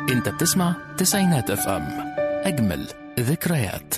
انت بتسمع تسعينات اف ام اجمل ذكريات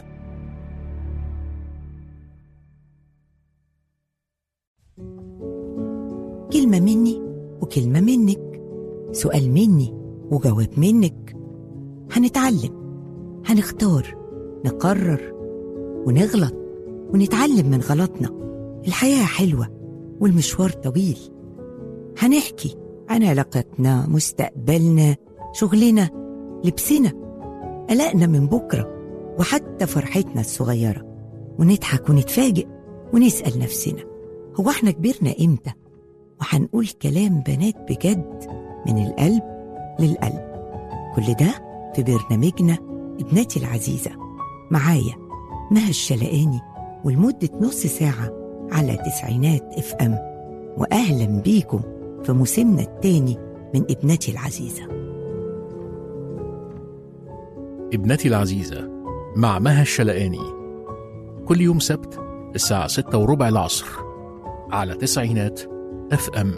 كلمة مني وكلمة منك سؤال مني وجواب منك هنتعلم هنختار نقرر ونغلط ونتعلم من غلطنا الحياة حلوة والمشوار طويل هنحكي عن علاقتنا مستقبلنا شغلنا لبسنا قلقنا من بكرة وحتى فرحتنا الصغيرة ونضحك ونتفاجئ ونسأل نفسنا هو احنا كبرنا امتى وهنقول كلام بنات بجد من القلب للقلب كل ده في برنامجنا ابنتي العزيزة معايا مها الشلقاني ولمدة نص ساعة على تسعينات اف ام وأهلا بيكم في موسمنا التاني من ابنتي العزيزة ابنتي العزيزة مع مها الشلقاني كل يوم سبت الساعة ستة وربع العصر على تسعينات اف ام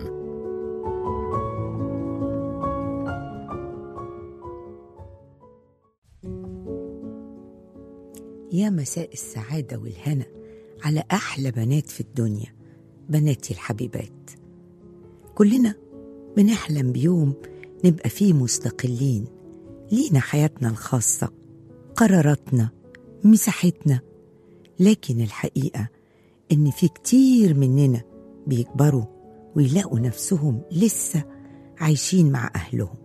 يا مساء السعادة والهنا على أحلى بنات في الدنيا بناتي الحبيبات كلنا بنحلم بيوم نبقى فيه مستقلين لينا حياتنا الخاصة قراراتنا مساحتنا لكن الحقيقة إن في كتير مننا بيكبروا ويلاقوا نفسهم لسه عايشين مع أهلهم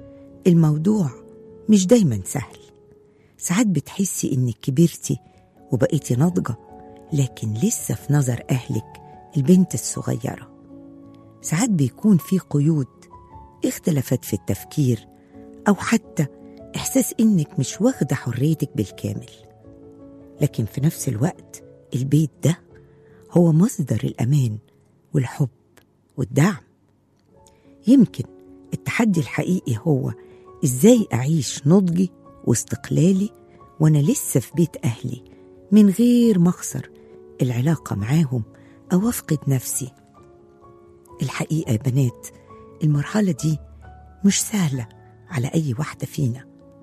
الموضوع مش دايما سهل ساعات بتحسي إنك كبرتي وبقيتي ناضجة لكن لسه في نظر أهلك البنت الصغيرة ساعات بيكون في قيود اختلافات في التفكير أو حتى إحساس إنك مش واخدة حريتك بالكامل لكن في نفس الوقت البيت ده هو مصدر الأمان والحب والدعم يمكن التحدي الحقيقي هو إزاي أعيش نضجي واستقلالي وأنا لسه في بيت أهلي من غير ما أخسر العلاقة معاهم أو أفقد نفسي الحقيقة يا بنات المرحلة دي مش سهلة على أي واحدة فينا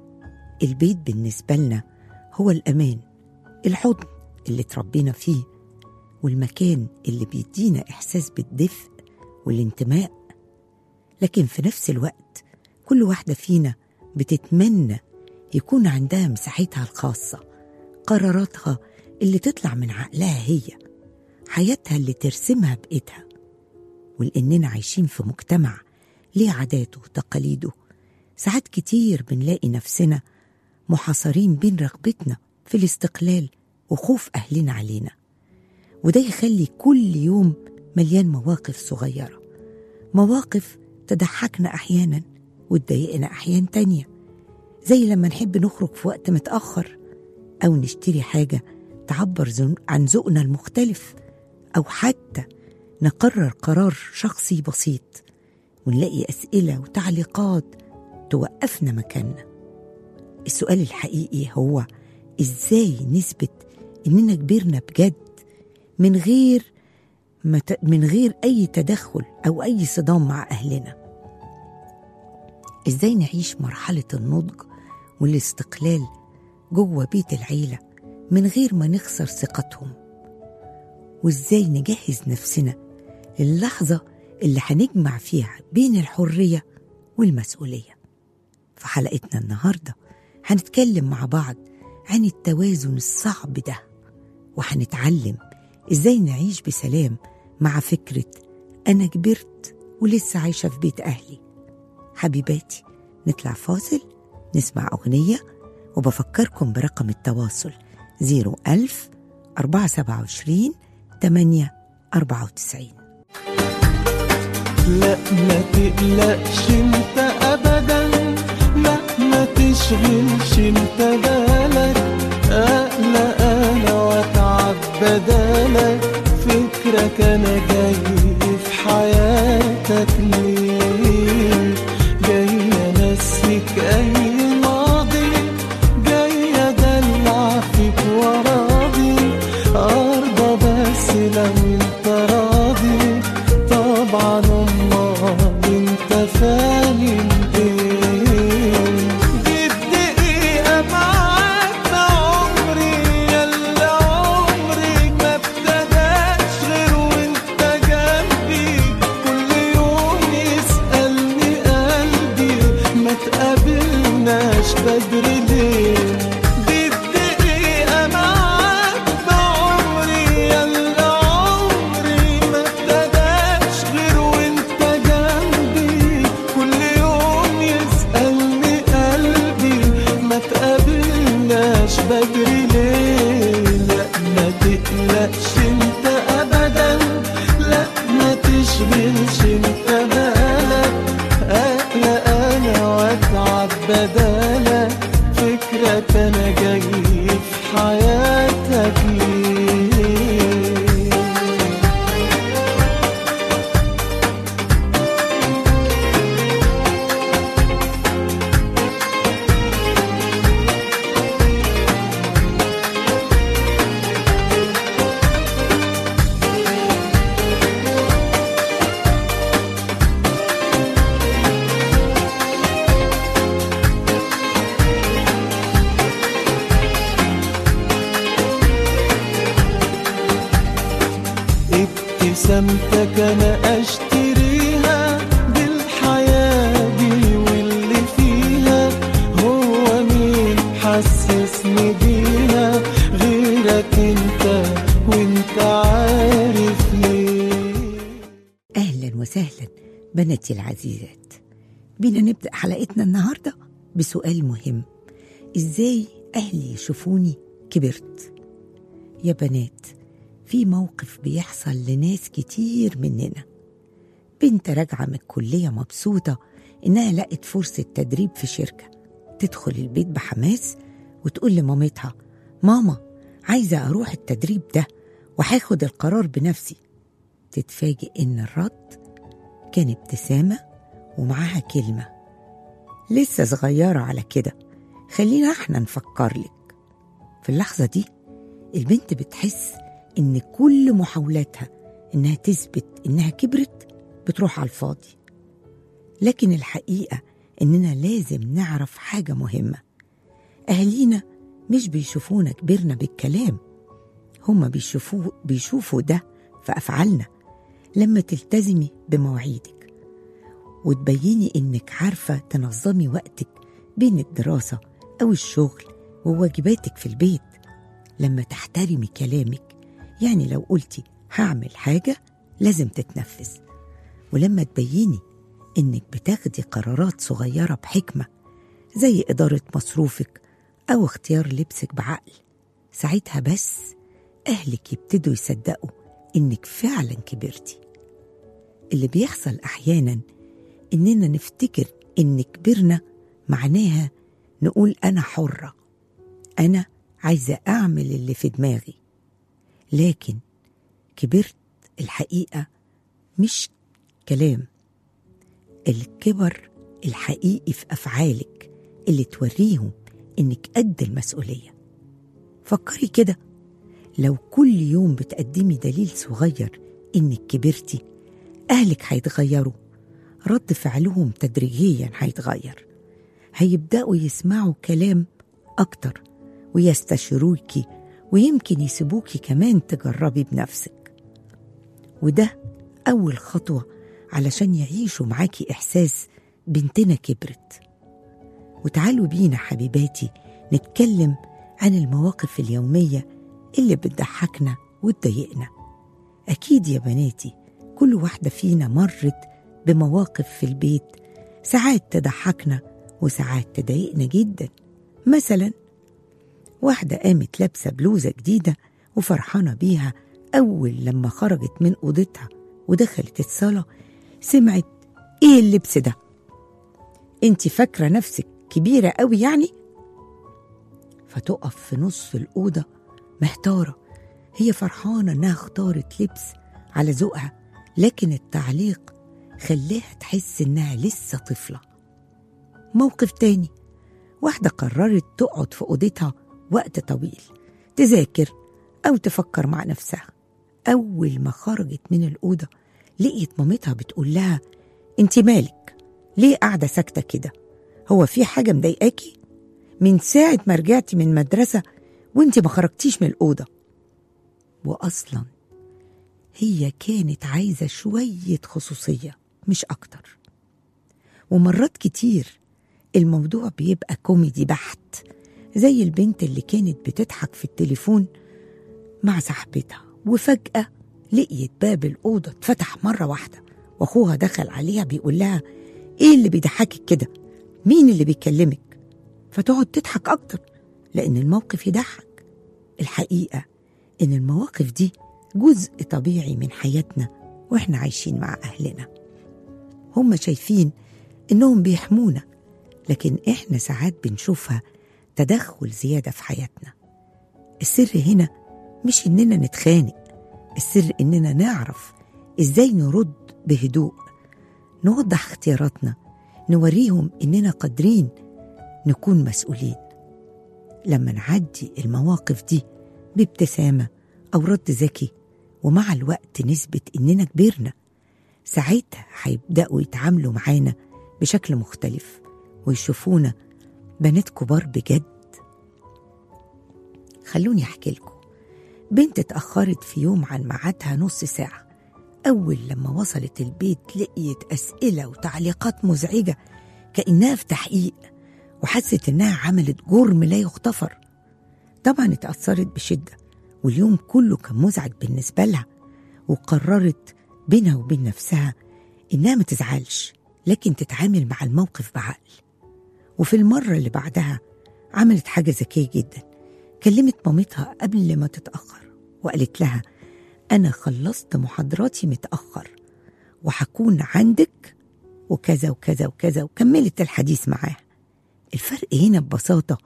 البيت بالنسبة لنا هو الأمان الحضن اللي تربينا فيه والمكان اللي بيدينا إحساس بالدفء والانتماء لكن في نفس الوقت كل واحدة فينا بتتمنى يكون عندها مساحتها الخاصة قراراتها اللي تطلع من عقلها هي حياتها اللي ترسمها بإيدها ولأننا عايشين في مجتمع ليه عاداته وتقاليده ساعات كتير بنلاقي نفسنا محاصرين بين رغبتنا في الاستقلال وخوف أهلنا علينا وده يخلي كل يوم مليان مواقف صغيرة مواقف تضحكنا أحيانا وتضايقنا أحيان تانية زي لما نحب نخرج في وقت متأخر أو نشتري حاجة تعبر زن- عن ذوقنا المختلف أو حتى نقرر قرار شخصي بسيط ونلاقي أسئلة وتعليقات توقفنا مكاننا السؤال الحقيقي هو إزاي نثبت إننا كبرنا بجد من غير ما ت- من غير أي تدخل أو أي صدام مع أهلنا إزاي نعيش مرحلة النضج والاستقلال جوه بيت العيلة من غير ما نخسر ثقتهم وإزاي نجهز نفسنا للحظة اللي هنجمع فيها بين الحرية والمسؤولية في حلقتنا النهاردة هنتكلم مع بعض عن التوازن الصعب ده وهنتعلم إزاي نعيش بسلام مع فكرة أنا كبرت ولسه عايشة في بيت أهلي حبيباتي نطلع فاصل نسمع أغنية وبفكركم برقم التواصل 01000 427 8 94 لا ما تقلقش انت ابدا مهما تشغلش انت بالك اقلق انا واتعب بدالك فكرك انا جاي في حياتك ليه جاي انسيك اي ماضي جاي ادلع فيك وراضي ارضى بس لو انت راضي طبعا امال انت فاهم ايه سلامتك انا اشتريها بالحياة دي واللي فيها هو مين حسسني بيها غيرك انت وانت عارف ليه أهلا وسهلا بناتي العزيزات بينا نبدأ حلقتنا النهاردة بسؤال مهم إزاي أهلي يشوفوني كبرت يا بنات في موقف بيحصل لناس كتير مننا بنت راجعة من الكلية مبسوطة إنها لقت فرصة تدريب في شركة تدخل البيت بحماس وتقول لمامتها ماما عايزة أروح التدريب ده وهاخد القرار بنفسي تتفاجئ إن الرد كان ابتسامة ومعاها كلمة لسه صغيرة على كده خلينا احنا نفكر لك في اللحظة دي البنت بتحس إن كل محاولاتها إنها تثبت إنها كبرت بتروح على الفاضي لكن الحقيقة إننا لازم نعرف حاجة مهمة أهالينا مش بيشوفونا كبرنا بالكلام هما بيشوفوه بيشوفوا ده في أفعالنا لما تلتزمي بمواعيدك وتبيني إنك عارفة تنظمي وقتك بين الدراسة أو الشغل وواجباتك في البيت لما تحترمي كلامك يعني لو قلتي هعمل حاجة لازم تتنفذ ولما تبيني إنك بتاخدي قرارات صغيرة بحكمة زي إدارة مصروفك أو اختيار لبسك بعقل ساعتها بس أهلك يبتدوا يصدقوا إنك فعلا كبرتي اللي بيحصل أحيانا إننا نفتكر إن كبرنا معناها نقول أنا حرة أنا عايزة أعمل اللي في دماغي لكن كبرت الحقيقة مش كلام الكبر الحقيقي في أفعالك اللي توريهم إنك قد المسؤولية فكري كده لو كل يوم بتقدمي دليل صغير إنك كبرتي أهلك هيتغيروا رد فعلهم تدريجيا هيتغير هيبدأوا يسمعوا كلام أكتر ويستشيروكي ويمكن يسيبوكي كمان تجربي بنفسك وده أول خطوة علشان يعيشوا معاكي إحساس بنتنا كبرت وتعالوا بينا حبيباتي نتكلم عن المواقف اليومية اللي بتضحكنا وتضايقنا أكيد يا بناتي كل واحدة فينا مرت بمواقف في البيت ساعات تضحكنا وساعات تضايقنا جدا مثلا واحدة قامت لابسة بلوزة جديدة وفرحانة بيها أول لما خرجت من أوضتها ودخلت الصالة سمعت إيه اللبس ده؟ أنت فاكرة نفسك كبيرة قوي يعني؟ فتقف في نص الأوضة محتارة هي فرحانة إنها اختارت لبس على ذوقها لكن التعليق خلاها تحس إنها لسه طفلة موقف تاني واحدة قررت تقعد في أوضتها وقت طويل تذاكر أو تفكر مع نفسها أول ما خرجت من الأوضة لقيت مامتها بتقول لها أنت مالك ليه قاعدة ساكتة كده هو في حاجة مضايقاكي من ساعة ما رجعتي من المدرسة وانت ما خرجتيش من الأوضة وأصلا هي كانت عايزة شوية خصوصية مش أكتر ومرات كتير الموضوع بيبقى كوميدي بحت زي البنت اللي كانت بتضحك في التليفون مع صاحبتها وفجأة لقيت باب الأوضة اتفتح مرة واحدة وأخوها دخل عليها بيقول لها إيه اللي بيضحكك كده؟ مين اللي بيكلمك؟ فتقعد تضحك أكتر لأن الموقف يضحك الحقيقة إن المواقف دي جزء طبيعي من حياتنا وإحنا عايشين مع أهلنا هم شايفين إنهم بيحمونا لكن إحنا ساعات بنشوفها تدخل زيادة في حياتنا السر هنا مش إننا نتخانق السر إننا نعرف إزاي نرد بهدوء نوضح اختياراتنا نوريهم إننا قادرين نكون مسؤولين لما نعدي المواقف دي بابتسامة أو رد ذكي ومع الوقت نثبت إننا كبرنا ساعتها هيبدأوا يتعاملوا معانا بشكل مختلف ويشوفونا بنات كبار بجد خلوني أحكي لكم بنت اتأخرت في يوم عن ميعادها نص ساعة أول لما وصلت البيت لقيت أسئلة وتعليقات مزعجة كأنها في تحقيق وحست إنها عملت جرم لا يغتفر طبعا اتأثرت بشدة واليوم كله كان مزعج بالنسبة لها وقررت بينها وبين نفسها إنها ما تزعلش لكن تتعامل مع الموقف بعقل وفي المرة اللي بعدها عملت حاجة ذكية جدا كلمت مامتها قبل ما تتأخر وقالت لها أنا خلصت محاضراتي متأخر وهكون عندك وكذا وكذا وكذا وكملت الحديث معاها الفرق هنا ببساطة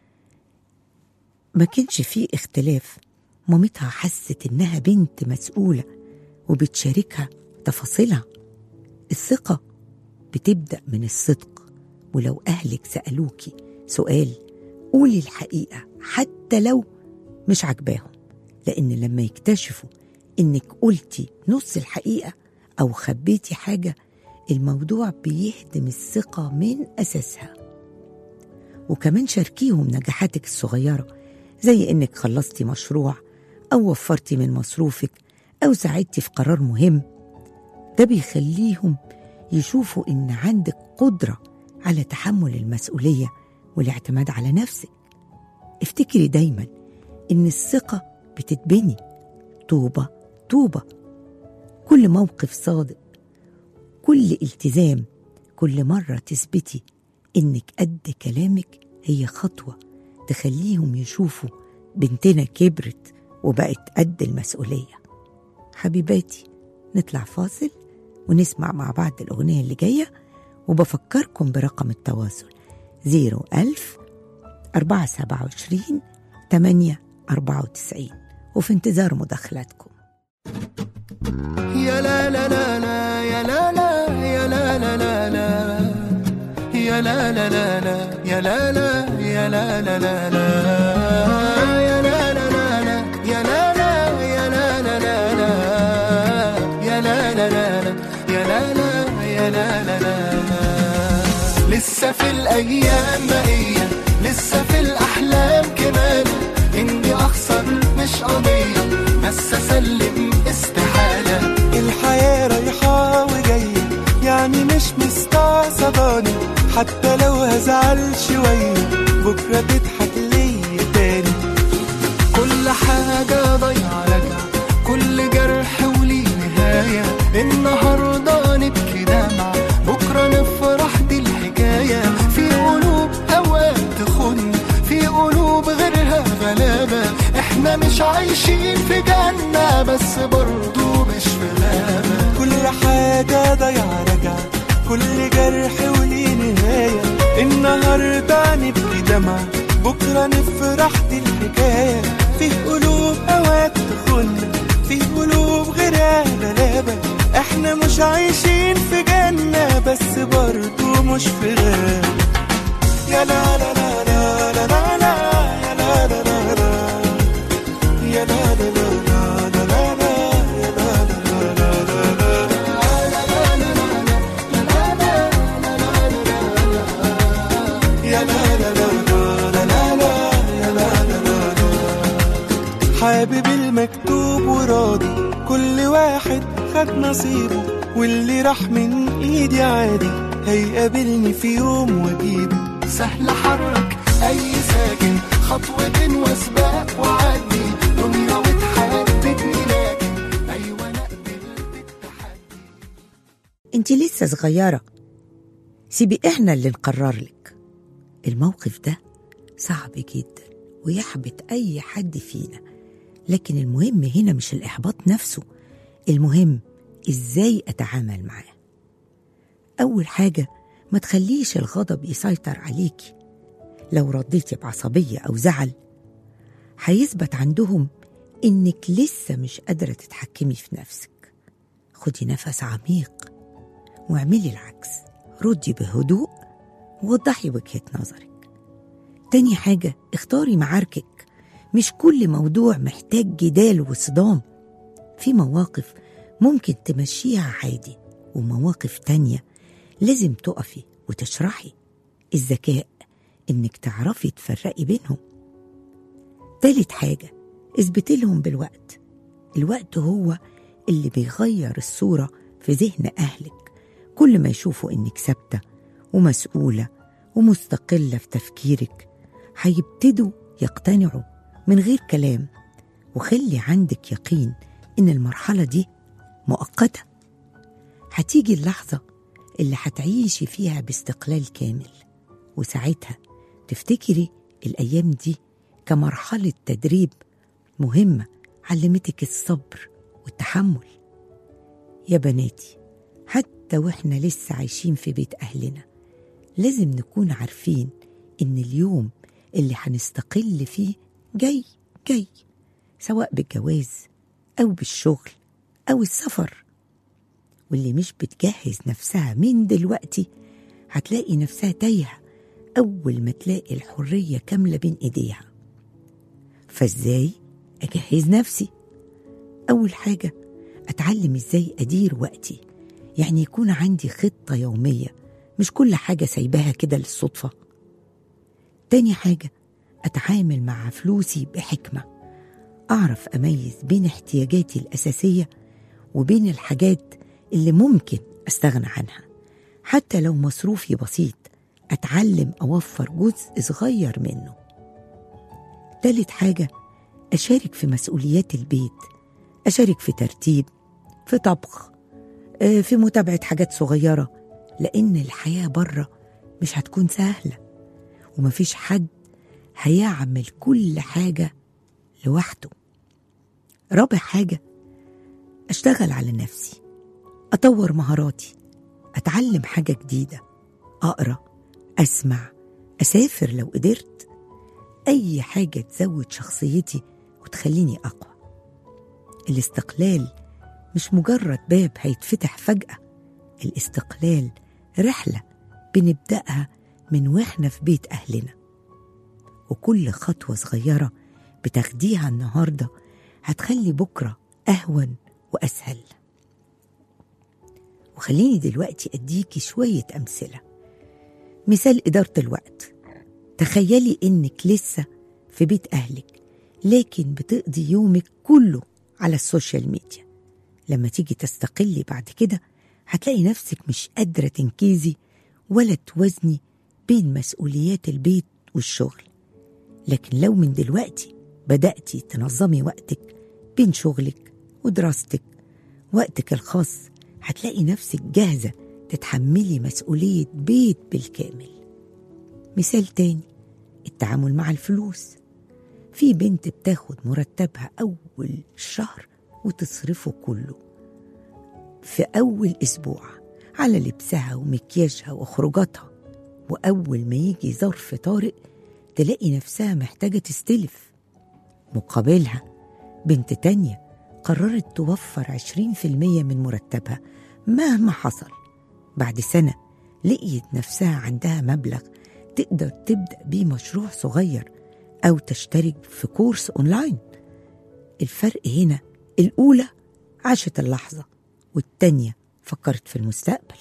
ما كانش فيه اختلاف مامتها حست إنها بنت مسؤولة وبتشاركها تفاصيلها الثقة بتبدأ من الصدق ولو أهلك سألوكي سؤال قولي الحقيقة حتى لو مش عجباهم لأن لما يكتشفوا إنك قلتي نص الحقيقة أو خبيتي حاجة الموضوع بيهدم الثقة من أساسها وكمان شاركيهم نجاحاتك الصغيرة زي إنك خلصتي مشروع أو وفرتي من مصروفك أو ساعدتي في قرار مهم ده بيخليهم يشوفوا إن عندك قدرة على تحمل المسؤولية والاعتماد على نفسك افتكري دايما إن الثقة بتتبني طوبة طوبة كل موقف صادق كل التزام كل مرة تثبتي إنك قد كلامك هي خطوة تخليهم يشوفوا بنتنا كبرت وبقت قد المسؤولية حبيباتي نطلع فاصل ونسمع مع بعض الأغنية اللي جاية وبفكركم برقم التواصل 01000 427 8 94 وفي انتظار مداخلاتكم يا لا لا لا لا يا لا لا يا لا لا لا لا يا لا لا لا لا يا لا لا يا لا لا لا لا يا لا لا لا لا يا لا لا يا لا لا لا لا يا لا لا لا لا يا لا لا يا لا لا لا لا لسه في الايام بقيه لسه في الاحلام كمان اني اخسر مش قضيه بس اسلم استحاله الحياه رايحه وجايه يعني مش مستعصباني حتى لو هزعل شويه بكره تضحك ليا تاني كل حاجة ضايعة راجعة كل جرح وليه نهاية النهاردة نبكي دمعة بكرة نفرح دي الحكاية في قلوب أوقات تخن في قلوب غيرها غلابة احنا مش عايشين في جنة بس برضو مش في غابة كل حاجة ضايعة راجعة كل جرح وليه نهاية النهاردة نبكي دمعة بكرة نفرح دي الحكاية في قلوب أوقات تخن في قلوب غيرها غلابة احنا مش عايشين في جنة بس برضو مش في غابة يا لا لا لا لا لا لا لا يا لا لا لا لا يا لا لا لا لا لا لا لا يا لا لا لا لا لا يا لا لا لا لا لا لا يا لا لا لا لا حابب المكتوب وراضي كل واحد خد نصيبه واللي راح من ايدي عادي هيقابلني في يوم واجيبه سهل حرك اي ساكن خطوة وسباق وعدي دنيا وتحددني لكن ايوه انا قبلت التحدي انت لسه صغيرة سيبي احنا اللي نقرر لك الموقف ده صعب جدا ويحبط اي حد فينا لكن المهم هنا مش الاحباط نفسه المهم ازاي اتعامل معاه اول حاجة ما تخليش الغضب يسيطر عليكي لو رديتي بعصبية او زعل هيثبت عندهم انك لسه مش قادرة تتحكمي في نفسك خدي نفس عميق واعملي العكس ردي بهدوء ووضحي وجهة نظرك تاني حاجة اختاري معاركك مش كل موضوع محتاج جدال وصدام في مواقف ممكن تمشيها عادي ومواقف تانية لازم تقفي وتشرحي الذكاء انك تعرفي تفرقي بينهم تالت حاجة اثبتي لهم بالوقت الوقت هو اللي بيغير الصورة في ذهن أهلك كل ما يشوفوا إنك ثابتة ومسؤولة ومستقلة في تفكيرك هيبتدوا يقتنعوا من غير كلام وخلي عندك يقين إن المرحلة دي مؤقتة هتيجي اللحظة اللي هتعيشي فيها باستقلال كامل وساعتها تفتكري الأيام دي كمرحلة تدريب مهمة علمتك الصبر والتحمل يا بناتي حتى واحنا لسه عايشين في بيت أهلنا لازم نكون عارفين إن اليوم اللي هنستقل فيه جاي جاي سواء بالجواز أو بالشغل أو السفر واللي مش بتجهز نفسها من دلوقتي هتلاقي نفسها تايهة أول ما تلاقي الحرية كاملة بين إيديها فإزاي أجهز نفسي أول حاجة أتعلم إزاي أدير وقتي يعني يكون عندي خطة يومية مش كل حاجة سايباها كده للصدفة تاني حاجة أتعامل مع فلوسي بحكمة أعرف أميز بين احتياجاتي الأساسية وبين الحاجات اللي ممكن أستغنى عنها حتى لو مصروفي بسيط أتعلم أوفر جزء صغير منه تالت حاجة أشارك في مسؤوليات البيت أشارك في ترتيب في طبخ آه، في متابعة حاجات صغيرة لأن الحياة بره مش هتكون سهلة ومفيش حد هيعمل كل حاجة لوحده رابع حاجة أشتغل على نفسي أطور مهاراتي أتعلم حاجة جديدة أقرأ أسمع أسافر لو قدرت أي حاجة تزود شخصيتي وتخليني أقوى الاستقلال مش مجرد باب هيتفتح فجأة الاستقلال رحلة بنبدأها من واحنا في بيت أهلنا وكل خطوة صغيرة بتاخديها النهاردة هتخلي بكرة أهون وأسهل وخليني دلوقتي أديكي شوية أمثلة مثال إدارة الوقت تخيلي إنك لسه في بيت أهلك لكن بتقضي يومك كله على السوشيال ميديا لما تيجي تستقلي بعد كده هتلاقي نفسك مش قادرة تنكيزي ولا توازني بين مسؤوليات البيت والشغل لكن لو من دلوقتي بدأتي تنظمي وقتك بين شغلك ودراستك وقتك الخاص هتلاقي نفسك جاهزة تتحملي مسؤولية بيت بالكامل مثال تاني التعامل مع الفلوس في بنت بتاخد مرتبها أول الشهر وتصرفه كله في أول أسبوع على لبسها ومكياجها وخروجاتها وأول ما يجي ظرف طارئ تلاقي نفسها محتاجة تستلف مقابلها بنت تانية قررت توفر عشرين في المية من مرتبها مهما حصل بعد سنة لقيت نفسها عندها مبلغ تقدر تبدأ بيه مشروع صغير أو تشترك في كورس أونلاين الفرق هنا الأولى عاشت اللحظة والتانية فكرت في المستقبل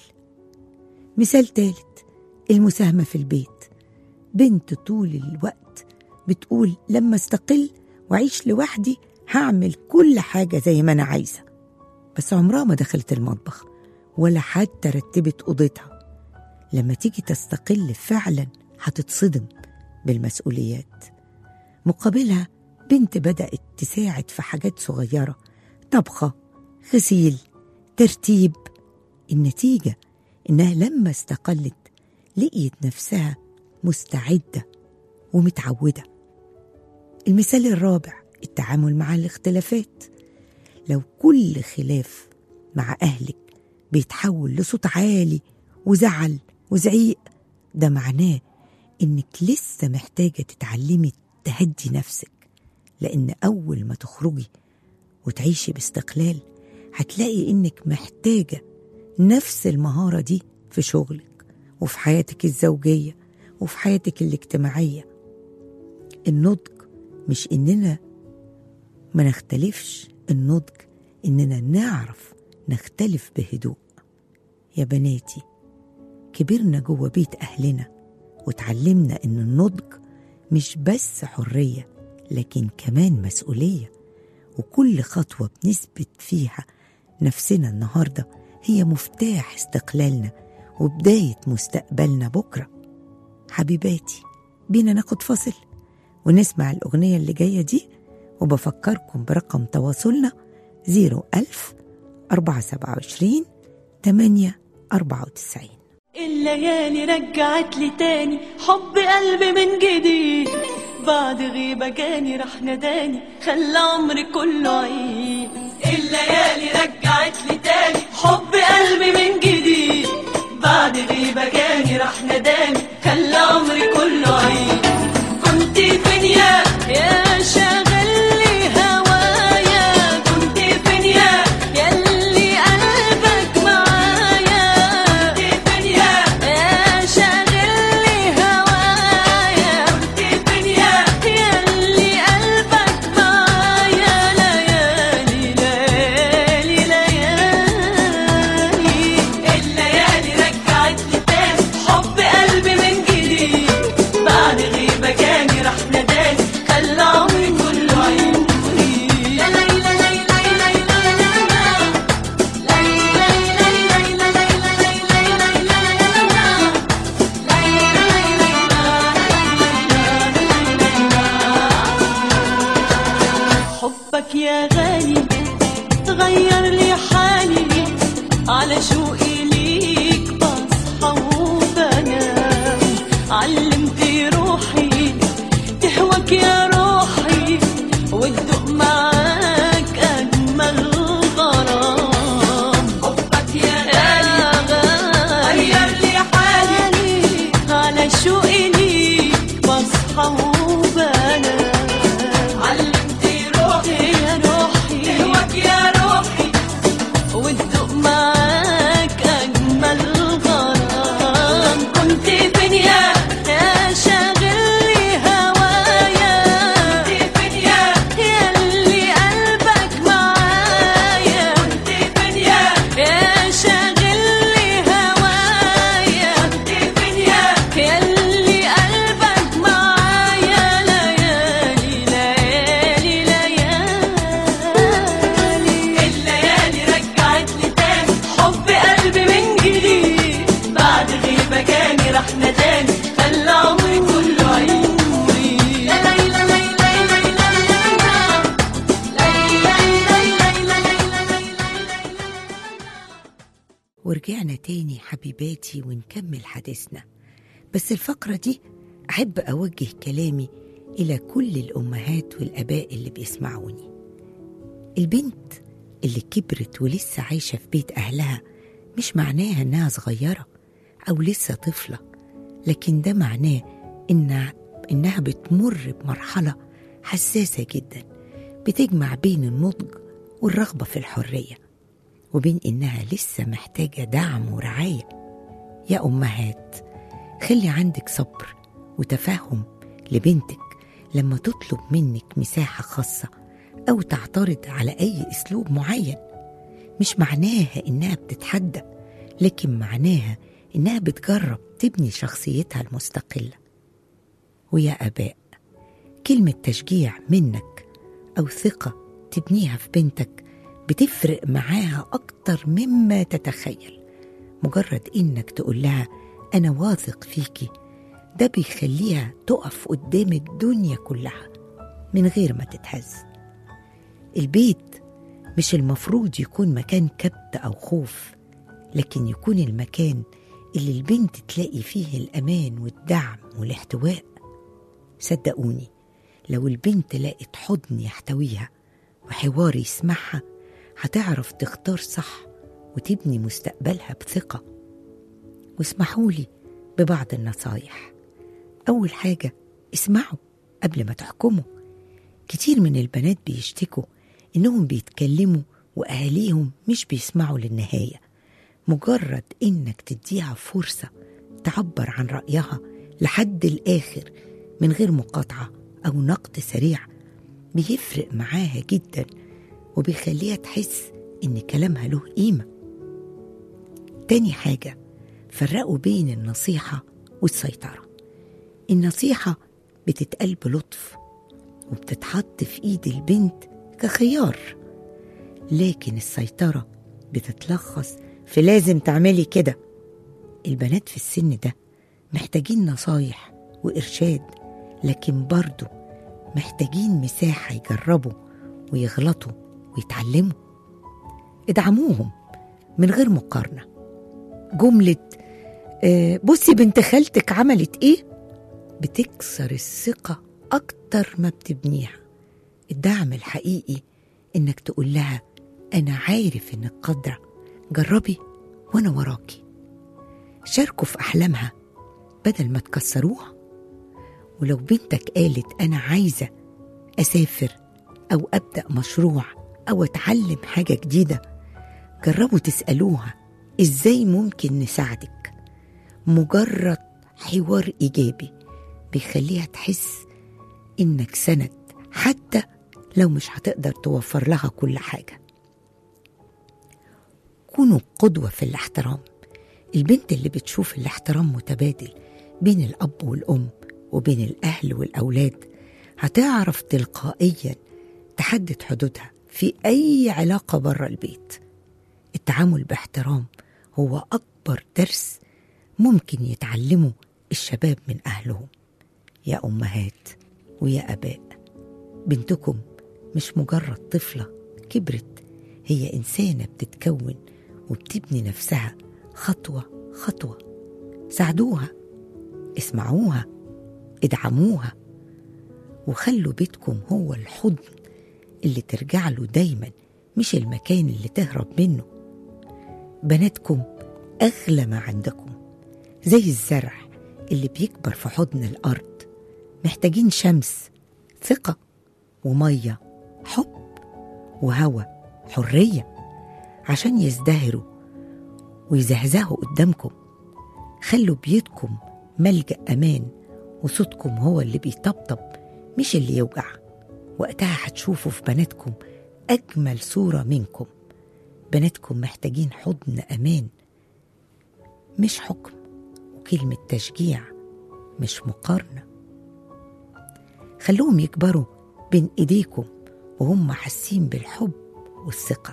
مثال تالت المساهمة في البيت بنت طول الوقت بتقول لما استقل وأعيش لوحدي هعمل كل حاجة زي ما أنا عايزة بس عمرها ما دخلت المطبخ ولا حتى رتبت أوضتها لما تيجي تستقل فعلا هتتصدم بالمسؤوليات مقابلها بنت بدأت تساعد في حاجات صغيرة طبخة غسيل ترتيب النتيجة إنها لما استقلت لقيت نفسها مستعدة ومتعودة المثال الرابع التعامل مع الاختلافات لو كل خلاف مع أهلك بيتحول لصوت عالي وزعل وزعيق ده معناه إنك لسه محتاجة تتعلمي تهدي نفسك لأن أول ما تخرجي وتعيشي باستقلال هتلاقي إنك محتاجة نفس المهارة دي في شغلك وفي حياتك الزوجية وفي حياتك الاجتماعية النضج مش إننا ما نختلفش النضج إننا نعرف نختلف بهدوء يا بناتي كبرنا جوه بيت أهلنا وتعلمنا إن النضج مش بس حرية لكن كمان مسؤولية وكل خطوة بنثبت فيها نفسنا النهاردة هي مفتاح استقلالنا وبداية مستقبلنا بكرة حبيباتي بينا ناخد فاصل ونسمع الأغنية اللي جاية دي وبفكركم برقم تواصلنا 01000 427 8 94 الليالي رجعت لي تاني حب قلبي من جديد بعد غيبة جاني راح نداني خلى عمري كله عيد الليالي رجعت لي تاني حب قلبي من جديد بعد غيبة جاني راح نداني خلى عمري كله عيد كنت فين يا يا شاغل لي هوايا كنت فين يا ياللي قلبك معايا كنت فين يا يا شاغل لي هوايا كنت فين يا ياللي قلبك معايا ليالي ليالي ليالي الليالي رجعت لي تاني حب قلبي من جديد بعد غيبة جاني راح نداني خلى عمري كله عمري لا لا لا لا لا لا لا لا حبك يا غالي غير لي حالي على شوقي ليك بصحى وبنام علمت روحي تهواك يا روحي وتدوق معاك أجمل غرام حبك يا غالي غير لي حالي على شوقي ليك بصحى وبنام علمت روحي يا روحي تهواك يا روحي وتدوق معاك أجمل غرام كنت فين يا يا شاغل لي هوايا كنت فين يا ياللي قلبك معايا كنت فين يا يا شاغل لي هوايا كنت فين يا ياللي قلبك معايا ليالي ليالي ليالي الليالي رجعت لي تاني حب قلبي من جديد بعد غيبة جاني راح نداني خلى عمري كله عمري لا لا لا لا لا لا لا لا لا ورجعنا تاني حبيباتي ونكمل حديثنا بس الفقرة دي أحب أوجه كلامي إلى كل الأمهات والآباء اللي بيسمعوني البنت اللي كبرت ولسه عايشة في بيت أهلها مش معناها إنها صغيرة أو لسه طفلة لكن ده معناه إنها, إنها بتمر بمرحلة حساسة جدا بتجمع بين النضج والرغبة في الحرية وبين إنها لسه محتاجة دعم ورعاية يا أمهات خلي عندك صبر وتفهم لبنتك لما تطلب منك مساحة خاصة أو تعترض على أي أسلوب معين مش معناها إنها بتتحدى لكن معناها إنها بتجرب تبني شخصيتها المستقلة ويا آباء كلمة تشجيع منك أو ثقة تبنيها في بنتك بتفرق معاها أكتر مما تتخيل مجرد إنك تقول لها أنا واثق فيكي ده بيخليها تقف قدام الدنيا كلها من غير ما تتهز البيت مش المفروض يكون مكان كبت أو خوف لكن يكون المكان اللي البنت تلاقي فيه الأمان والدعم والاحتواء صدقوني لو البنت لقت حضن يحتويها وحوار يسمعها هتعرف تختار صح وتبني مستقبلها بثقة واسمحولي ببعض النصايح أول حاجة اسمعوا قبل ما تحكموا كتير من البنات بيشتكوا إنهم بيتكلموا وأهاليهم مش بيسمعوا للنهاية مجرد إنك تديها فرصة تعبر عن رأيها لحد الآخر من غير مقاطعة أو نقد سريع بيفرق معاها جدا وبيخليها تحس إن كلامها له قيمة تاني حاجة فرقوا بين النصيحة والسيطرة النصيحة بتتقال بلطف وبتتحط في إيد البنت كخيار لكن السيطرة بتتلخص في لازم تعملي كده البنات في السن ده محتاجين نصايح وإرشاد لكن برضو محتاجين مساحة يجربوا ويغلطوا ويتعلموا ادعموهم من غير مقارنة جملة آه، بصي بنت خالتك عملت ايه بتكسر الثقة أكتر ما بتبنيها الدعم الحقيقي إنك تقول لها أنا عارف إنك قادرة جربي وأنا وراكي شاركوا في أحلامها بدل ما تكسروها ولو بنتك قالت أنا عايزة أسافر أو أبدأ مشروع أو أتعلم حاجة جديدة جربوا تسألوها إزاي ممكن نساعدك مجرد حوار إيجابي بيخليها تحس إنك سند حتى لو مش هتقدر توفر لها كل حاجة كونوا قدوة في الاحترام البنت اللي بتشوف الاحترام متبادل بين الأب والأم وبين الأهل والأولاد هتعرف تلقائيا تحدد حدودها في أي علاقة بره البيت التعامل باحترام هو أكبر درس ممكن يتعلمه الشباب من أهلهم يا أمهات ويا آباء بنتكم مش مجرد طفلة كبرت هي إنسانة بتتكون وبتبني نفسها خطوة خطوة ساعدوها اسمعوها ادعموها وخلوا بيتكم هو الحضن اللي ترجع له دايما مش المكان اللي تهرب منه بناتكم أغلى ما عندكم زي الزرع اللي بيكبر في حضن الأرض محتاجين شمس ثقة ومية حب وهوى حرية عشان يزدهروا ويزهزهوا قدامكم خلوا بيتكم ملجأ أمان وصوتكم هو اللي بيطبطب مش اللي يوجع وقتها هتشوفوا في بناتكم أجمل صورة منكم بناتكم محتاجين حضن أمان مش حكم وكلمة تشجيع مش مقارنة خلوهم يكبروا بين إيديكم وهم حاسين بالحب والثقة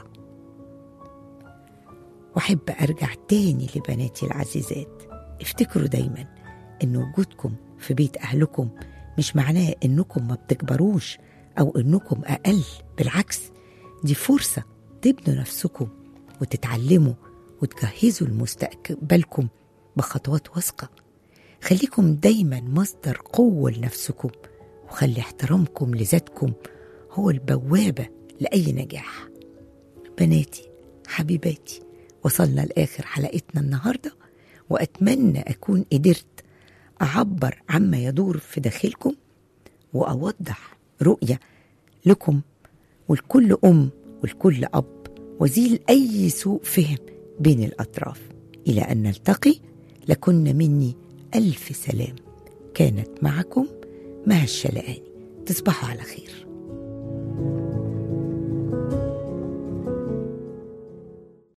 وأحب أرجع تاني لبناتي العزيزات افتكروا دايما إن وجودكم في بيت أهلكم مش معناه إنكم ما بتكبروش أو إنكم أقل بالعكس دي فرصة تبنوا نفسكم وتتعلموا وتجهزوا لمستقبلكم بخطوات واثقة خليكم دايما مصدر قوة لنفسكم وخلي احترامكم لذاتكم هو البوابة لأي نجاح بناتي حبيباتي وصلنا لآخر حلقتنا النهاردة وأتمنى أكون قدرت أعبر عما يدور في داخلكم وأوضح رؤية لكم ولكل أم ولكل أب وزيل أي سوء فهم بين الأطراف إلى أن نلتقي لكن مني ألف سلام كانت معكم مها الشلقاني تصبحوا على خير